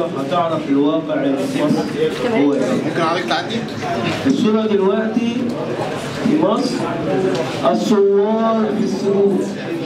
الصورة هتعرف الواقع اللي في مصر هو ايه ممكن حضرتك تعدي؟ الصورة دلوقتي في مصر الثوار في السجون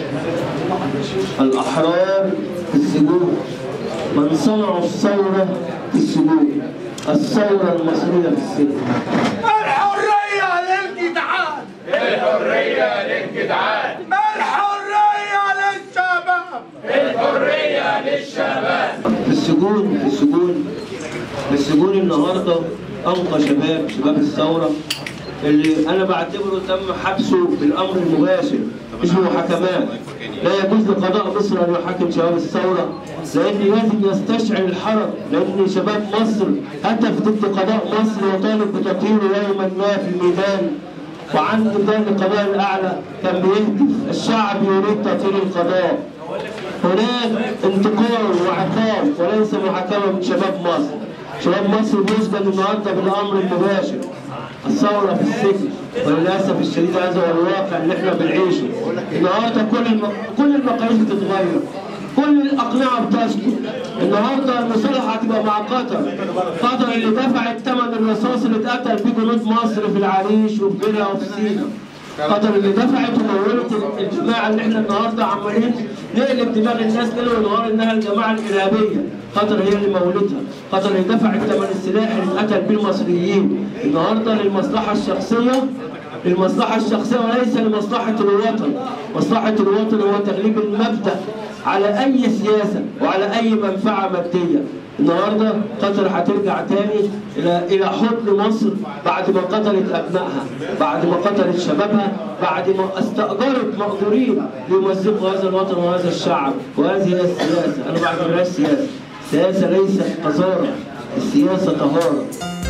الأحرار في السجون من صنعوا الثورة في السجون الثورة المصرية في السجن الحرية للجدعان الحرية للجدعان الحرية للشباب الحرية للشباب في السجون في السجون في السجون النهارده انقى شباب شباب الثوره اللي انا بعتبره تم حبسه بالامر المباشر مش محاكمات لا يجوز لقضاء مصر ان يحاكم شباب الثوره لان لازم يستشعر الحرج لان شباب مصر هتف ضد قضاء مصر وطالب بتطهيره يوما ما في الميدان وعند ميدان القضاء الاعلى كان بيهتف الشعب يريد تطهير القضاء هناك انتقام وعقاب وليس محاكمة من شباب مصر شباب مصر بيسجن النهارده بالامر المباشر الثوره في السجن وللاسف الشديد هذا هو الواقع اللي احنا بنعيشه النهارده كل الم... كل المقاييس بتتغير كل الاقنعه بتسكت النهارده المصالحه هتبقى مع قطر قطر اللي دفعت ثمن الرصاص اللي اتقتل بيه جنود مصر في العريش وفي جرة وفي سينا قطر اللي دفعت ومولت الجماعه اللي احنا النهارده عمالين نقلب دماغ الناس ليل ونهار انها الجماعه الارهابيه، قطر هي اللي مولتها، قطر اللي دفعت ثمن السلاح اللي اتقتل بيه المصريين، النهارده للمصلحه الشخصيه للمصلحه الشخصيه وليس لمصلحه الوطن، مصلحه الوطن هو تغليب المبدا على اي سياسه وعلى اي منفعه ماديه، النهارده قطر هترجع تاني الى الى حضن مصر بعد ما قتلت ابنائها، بعد ما قتلت شبابها، بعد ما استاجرت مأجورين ليمزقوا هذا الوطن وهذا الشعب، وهذه هي السياسه، انا ما بعتبرهاش سياسه، السياسه ليست قذاره، السياسه طهاره.